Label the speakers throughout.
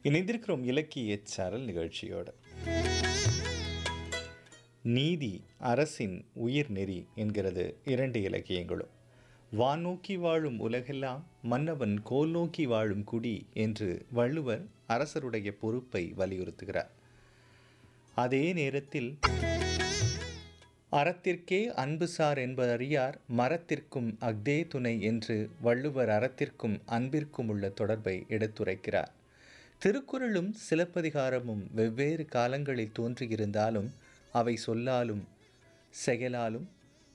Speaker 1: இணைந்திருக்கிறோம் இலக்கிய சாரல் நிகழ்ச்சியோடு நீதி அரசின் உயிர் நெறி என்கிறது இரண்டு இலக்கியங்களும் வான் நோக்கி வாழும் உலகெல்லாம் மன்னவன் கோல் நோக்கி வாழும் குடி என்று வள்ளுவர் அரசருடைய பொறுப்பை வலியுறுத்துகிறார் அதே நேரத்தில் அறத்திற்கே அன்புசார் என்பதறியார் மரத்திற்கும் அக்தே துணை என்று வள்ளுவர் அறத்திற்கும் அன்பிற்கும் உள்ள தொடர்பை எடுத்துரைக்கிறார் திருக்குறளும் சிலப்பதிகாரமும் வெவ்வேறு காலங்களில் தோன்றியிருந்தாலும் அவை சொல்லாலும் செயலாலும்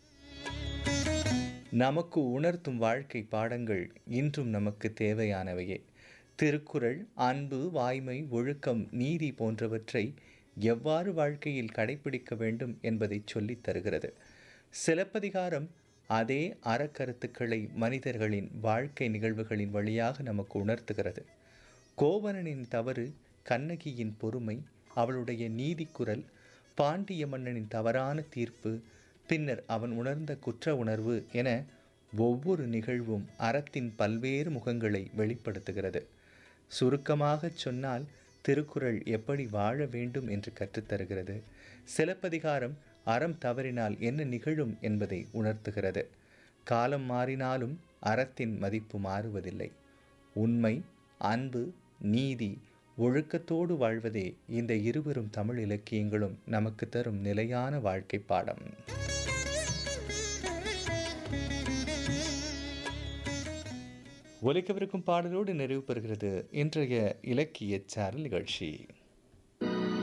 Speaker 1: நமக்கு உணர்த்தும் வாழ்க்கை பாடங்கள் இன்றும் நமக்கு தேவையானவையே திருக்குறள் அன்பு வாய்மை ஒழுக்கம் நீதி போன்றவற்றை எவ்வாறு வாழ்க்கையில் கடைபிடிக்க வேண்டும் என்பதை சொல்லித் தருகிறது சிலப்பதிகாரம் அதே அறக்கருத்துக்களை மனிதர்களின் வாழ்க்கை நிகழ்வுகளின் வழியாக நமக்கு உணர்த்துகிறது கோவலனின் தவறு கண்ணகியின் பொறுமை அவளுடைய நீதிக்குரல் பாண்டிய மன்னனின் தவறான தீர்ப்பு பின்னர் அவன் உணர்ந்த குற்ற உணர்வு என ஒவ்வொரு நிகழ்வும் அறத்தின் பல்வேறு முகங்களை வெளிப்படுத்துகிறது சுருக்கமாகச் சொன்னால் திருக்குறள் எப்படி வாழ வேண்டும் என்று கற்றுத்தருகிறது சிலப்பதிகாரம் அறம் தவறினால் என்ன நிகழும் என்பதை உணர்த்துகிறது காலம் மாறினாலும் அறத்தின் மதிப்பு மாறுவதில்லை உண்மை அன்பு நீதி ஒழுக்கத்தோடு வாழ்வதே இந்த இருவரும் தமிழ் இலக்கியங்களும் நமக்கு தரும் நிலையான வாழ்க்கை பாடம் ஒலிக்கவிருக்கும் பாடலோடு நிறைவு பெறுகிறது இன்றைய இலக்கிய சாரல் நிகழ்ச்சி